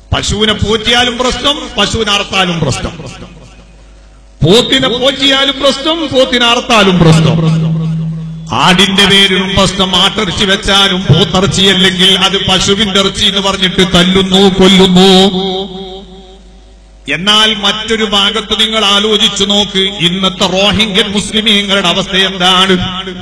പശുവിനെ പോറ്റിയാലും പ്രശ്നം പശുവിനെ അറുത്താലും പ്രശ്നം പോത്തിനെ പോറ്റിയാലും പ്രശ്നം പോത്തിനെ അറുത്താലും പ്രശ്നം ആടിന്റെ പേരിലും പ്രശ്നം ആട്ടിറച്ചി വെച്ചാലും പോത്തിറച്ചി അല്ലെങ്കിൽ അത് പശുവിന്റെ ഇറച്ചി എന്ന് പറഞ്ഞിട്ട് തല്ലുന്നു കൊല്ലുന്നു എന്നാൽ മറ്റൊരു ഭാഗത്ത് നിങ്ങൾ ആലോചിച്ചു നോക്ക് ഇന്നത്തെ റോഹിംഗ്യൻ മുസ്ലിമീങ്ങളുടെ അവസ്ഥ എന്താണ്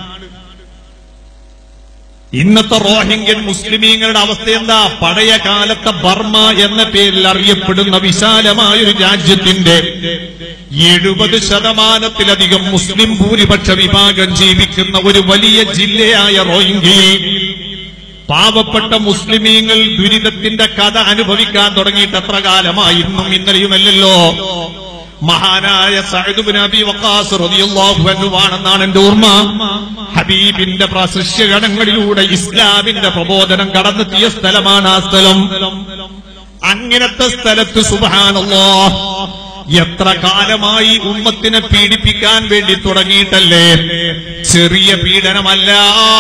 ഇന്നത്തെ റോഹിംഗ്യൻ മുസ്ലിമീങ്ങളുടെ അവസ്ഥ എന്താ പഴയ കാലത്തെ ബർമ എന്ന പേരിൽ അറിയപ്പെടുന്ന വിശാലമായ ഒരു രാജ്യത്തിന്റെ എഴുപത് ശതമാനത്തിലധികം മുസ്ലിം ഭൂരിപക്ഷ വിഭാഗം ജീവിക്കുന്ന ഒരു വലിയ ജില്ലയായ റോഹിംഗ്യയിൽ പാവപ്പെട്ട മുസ്ലിമീങ്ങൾ ദുരിതത്തിന്റെ കഥ അനുഭവിക്കാൻ തുടങ്ങിയിട്ട് എത്ര കാലമായി ഇന്നും ഇന്നലെയുമല്ലല്ലോ മഹാനായ സഅദ് അബി വക്കാസ് റളിയല്ലാഹു അൻഹു ആണെന്നാണ് എന്റെ ഓർമ്മ ഹബീബിന്റെ പ്രശസ്യഗണങ്ങളിലൂടെ ഇസ്ലാമിന്റെ പ്രബോധനം കടന്നെത്തിയ സ്ഥലമാണ് ആ സ്ഥലം അങ്ങനത്തെ സ്ഥലത്ത് സുബഹാനല്ലോ എത്ര കാലമായി ഉമ്മത്തിനെ പീഡിപ്പിക്കാൻ വേണ്ടി തുടങ്ങിയിട്ടല്ലേ ചെറിയ പീഡനമല്ല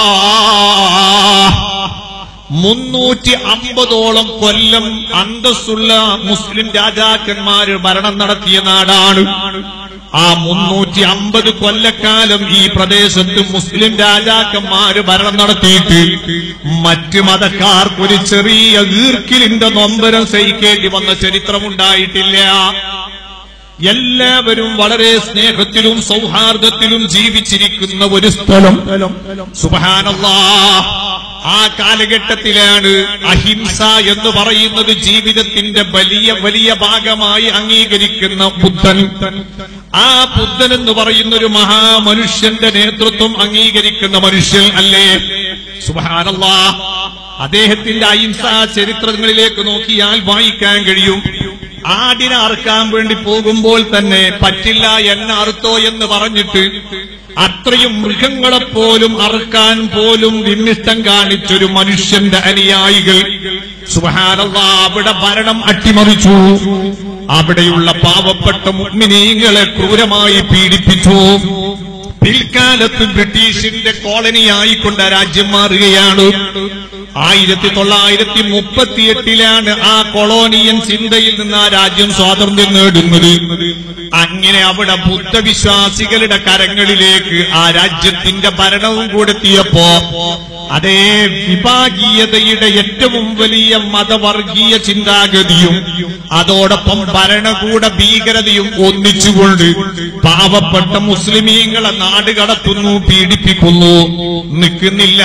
മുന്നൂറ്റി അമ്പതോളം കൊല്ലം അന്തസ്സുള്ള മുസ്ലിം രാജാക്കന്മാര് ഭരണം നടത്തിയ നാടാണ് ആ മുന്നൂറ്റി അമ്പത് കൊല്ലക്കാലം ഈ പ്രദേശത്ത് മുസ്ലിം രാജാക്കന്മാര് ഭരണം നടത്തിയിട്ട് മറ്റ് മതക്കാർക്ക് ഒരു ചെറിയ ഈർക്കിലിന്റെ നൊമ്പരം സഹിക്കേണ്ടി വന്ന ചരിത്രമുണ്ടായിട്ടില്ല എല്ലാവരും വളരെ സ്നേഹത്തിലും സൗഹാർദ്ദത്തിലും ജീവിച്ചിരിക്കുന്ന ഒരു സ്ഥലം സുബഹാനല്ലാ ആ കാലഘട്ടത്തിലാണ് അഹിംസ എന്ന് പറയുന്നത് ജീവിതത്തിന്റെ വലിയ വലിയ ഭാഗമായി അംഗീകരിക്കുന്ന ബുദ്ധൻ ആ ബുദ്ധൻ എന്ന് പറയുന്ന ഒരു മഹാമനുഷ്യന്റെ നേതൃത്വം അംഗീകരിക്കുന്ന മനുഷ്യൻ അല്ലേ സുബഹാനല്ലാ അദ്ദേഹത്തിന്റെ അഹിംസാ ചരിത്രങ്ങളിലേക്ക് നോക്കിയാൽ വായിക്കാൻ കഴിയും ആടിനെ അറുക്കാൻ വേണ്ടി പോകുമ്പോൾ തന്നെ പറ്റില്ല എന്നെ അറുത്തോ എന്ന് പറഞ്ഞിട്ട് അത്രയും മൃഗങ്ങളെപ്പോലും അറുക്കാൻ പോലും വിമ്മിഷ്ടം കാണിച്ചൊരു മനുഷ്യന്റെ അനുയായികൾ സുബഹാനല്ലാ അവിടെ ഭരണം അട്ടിമറിച്ചു അവിടെയുള്ള പാവപ്പെട്ട മുഗ്മിനീങ്ങളെ ക്രൂരമായി പീഡിപ്പിച്ചു പിൽക്കാലത്ത് ബ്രിട്ടീഷിന്റെ കോളനിയായിക്കൊണ്ട് ആ രാജ്യം മാറുകയാണ് ആയിരത്തി തൊള്ളായിരത്തി മുപ്പത്തിയെട്ടിലാണ് ആ കൊളോണിയൻ ചിന്തയിൽ നിന്ന് ആ രാജ്യം സ്വാതന്ത്ര്യം നേടുന്നത് അങ്ങനെ അവിടെ ബുദ്ധവിശ്വാസികളുടെ കരങ്ങളിലേക്ക് ആ രാജ്യത്തിന്റെ ഭരണവും കൂടെത്തിയപ്പോ അതേ വിഭാഗീയതയുടെ ഏറ്റവും വലിയ മതവർഗീയ ചിന്താഗതിയും അതോടൊപ്പം ഭരണകൂട ഭീകരതയും ഒന്നിച്ചുകൊണ്ട് പാവപ്പെട്ട മുസ്ലിമീങ്ങളെ നാട് കടത്തുന്നു പീഡിപ്പിക്കുന്നു നിൽക്കുന്നില്ല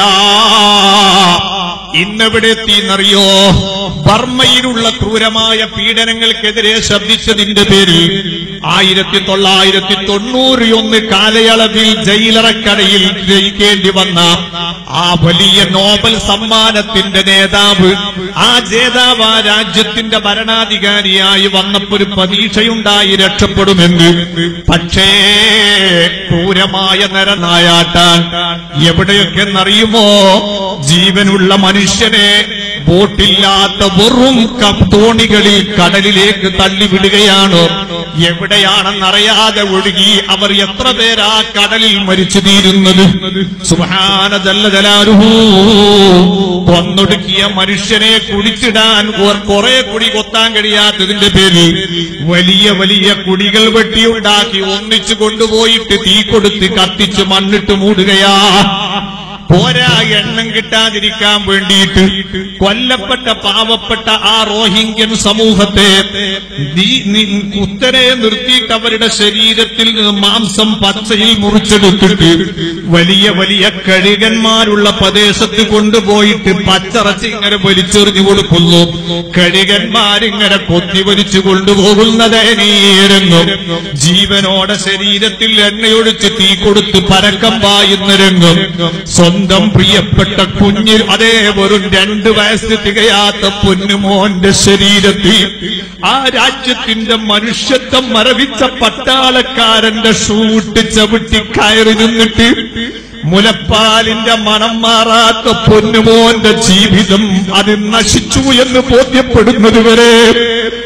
ഇന്നെവിടെ എത്തിയെന്നറിയോ ബർമ്മയിലുള്ള ക്രൂരമായ പീഡനങ്ങൾക്കെതിരെ ശബ്ദിച്ചതിന്റെ പേരിൽ ആയിരത്തി തൊള്ളായിരത്തി തൊണ്ണൂറി ഒന്ന് കാലയളവിൽ ജയിലറക്കടയിൽ ജയിക്കേണ്ടി വന്ന ആ വലിയ നോബൽ സമ്മാനത്തിന്റെ നേതാവ് ആ ജേതാവ് ആ രാജ്യത്തിന്റെ ഭരണാധികാരിയായി വന്നപ്പോ ഒരു പ്രതീക്ഷയുണ്ടായി രക്ഷപ്പെടുമെന്ന് പക്ഷേ ക്രൂരമായ നരനായാട്ടാൻ എവിടെയൊക്കെ എന്നറിയുമോ ജീവനുള്ള മനുഷ്യനെ ബോട്ടില്ലാത്ത വെറും ക- തോണികളിൽ കടലിലേക്ക് തള്ളിവിടുകയാണ് എവിടെയാണെന്നറിയാതെ ഒഴുകി അവർ എത്ര പേരാ കടലിൽ മരിച്ചു തീരുന്നത് സുഹാന ജല്ല ജലാലുഹു കൊന്നൊടുക്കിയ മനുഷ്യനെ കുടിച്ചിടാൻ ഓർ കുറെ കുടി കൊത്താൻ കഴിയാത്തതിന്റെ പേരിൽ വലിയ വലിയ കുടികൾ വെട്ടിയുണ്ടാക്കി ഒന്നിച്ചു കൊണ്ടുപോയിട്ട് തീ കൊടുത്ത് കത്തിച്ച് മണ്ണിട്ട് മൂടുകയാ പോരാ എണ്ണം കിട്ടാതിരിക്കാൻ വേണ്ടിയിട്ട് കൊല്ലപ്പെട്ട പാവപ്പെട്ട ആ റോഹിംഗ്യൻ സമൂഹത്തെ നീ- നീ കുത്തനെ നിർത്തിയിട്ട് അവരുടെ ശരീരത്തിൽ നിന്ന് മാംസം പച്ചയിൽ മുറിച്ചെടുത്തിട്ട് വലിയ വലിയ കഴുകന്മാരുള്ള പ്രദേശത്ത് കൊണ്ടുപോയിട്ട് പച്ചറച്ചി ഇങ്ങനെ വലിച്ചെറിഞ്ഞു കൊടുക്കുന്നു കഴുകന്മാരിങ്ങനെ കൊത്തി വലിച്ചു കൊണ്ടുപോകുന്നത് നീരങ്ങും ജീവനോടെ ശരീരത്തിൽ എണ്ണയൊഴിച്ച് തീ കൊടുത്ത് പരക്കം പായുന്ന രംഗം സ്വന്തം പ്രിയപ്പെട്ട കുഞ്ഞിൽ അതേ വെറും രണ്ട് വയസ്സ് തികയാത്ത പൊന്നുമോന്റെ ശരീരത്തിൽ ആ രാജ്യത്തിന്റെ മനുഷ്യത്വം മരവിച്ച പട്ടാളക്കാരന്റെ ഷൂട്ട് ചവിട്ടി കയറി നിന്നിട്ട് മുലപ്പാലിന്റെ മണം മാറാത്ത പൊന്നുമോന്റെ ജീവിതം അത് നശിച്ചു എന്ന് ബോധ്യപ്പെടുന്നത് വരെ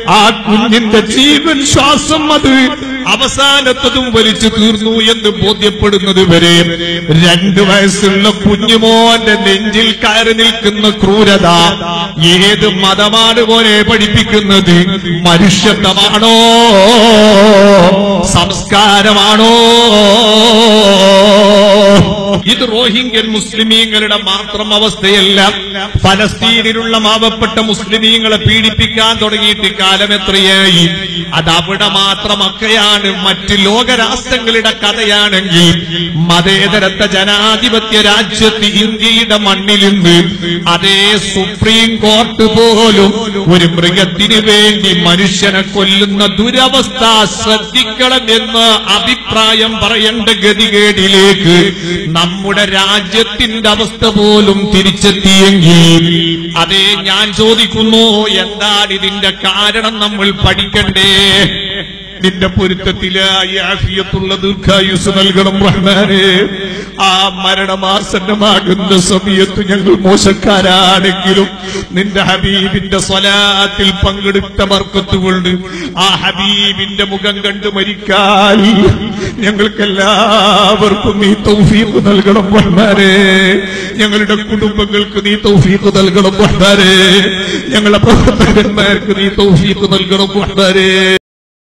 ആ കുഞ്ഞിന്റെ ജീവൻ ശ്വാസം അത് അവസാനത്തതും വലിച്ചു തീർന്നു എന്ന് ബോധ്യപ്പെടുന്നത് വരെ രണ്ടു വയസ്സുള്ള കുഞ്ഞുമോന്റെ നെഞ്ചിൽ കയറി നിൽക്കുന്ന ക്രൂരത ഏത് മതമാണ് പോലെ പഠിപ്പിക്കുന്നത് മനുഷ്യത്വമാണോ സംസ്കാരമാണോ ഇത് റോഹിംഗ്യൻ മുസ്ലിമീങ്ങളുടെ മാത്രം അവസ്ഥയല്ല ഫലസ്തീനിലുള്ള മാവപ്പെട്ട മുസ്ലിമീങ്ങളെ പീഡിപ്പിക്കാൻ തുടങ്ങിയിട്ട് കാലം എത്രയായി അത് അവിടെ മാത്രമൊക്കെയാണ് മറ്റ് ലോകരാഷ്ട്രങ്ങളുടെ കഥയാണെങ്കിൽ മതേതരത്വ ജനാധിപത്യ രാജ്യത്ത് ഇന്ത്യയുടെ മണ്ണിൽ നിന്ന് അതേ സുപ്രീം കോർട്ട് പോലും ഒരു മൃഗത്തിന് വേണ്ടി മനുഷ്യനെ കൊല്ലുന്ന ദുരവസ്ഥ ശ്രദ്ധിക്കണം എന്ന് അഭിപ്രായം പറയേണ്ട ഗതികേടിലേക്ക് നമ്മുടെ രാജ്യത്തിന്റെ അവസ്ഥ പോലും തിരിച്ചെത്തിയെങ്കിൽ അതേ ഞാൻ ചോദിക്കുന്നു എന്താണ് ഇതിന്റെ കാരണം നമ്മൾ പഠിക്കണ്ടേ നിന്റെ പൊരുത്തത്തിലായി ആഫിയത്തുള്ള ദീർഘായുസ് നൽകണം റഹ്മാനെ ആ മരണമാസന്നമാകുന്ന സമയത്ത് ഞങ്ങൾ മോശക്കാരാണെങ്കിലും നിന്റെ ഹബീബിന്റെ സ്വലാത്തിൽ പങ്കെടുത്ത ബർക്കത്തുകൊണ്ട് ആ ഹബീബിന്റെ മുഖം കണ്ട് മരിക്കാൻ ഞങ്ങൾക്കെല്ലാവർക്കും നീ തൗഫീഖ് നൽകണം റഹ്മാനെ ഞങ്ങളുടെ കുടുംബങ്ങൾക്ക് നീ തൗഫീഖ് നൽകണം റഹ്മാനെ ഞങ്ങളുടെ പ്രവർത്തകന്മാർക്ക് നീ തൗഫീഖ് നൽകണം റഹ്മാനെ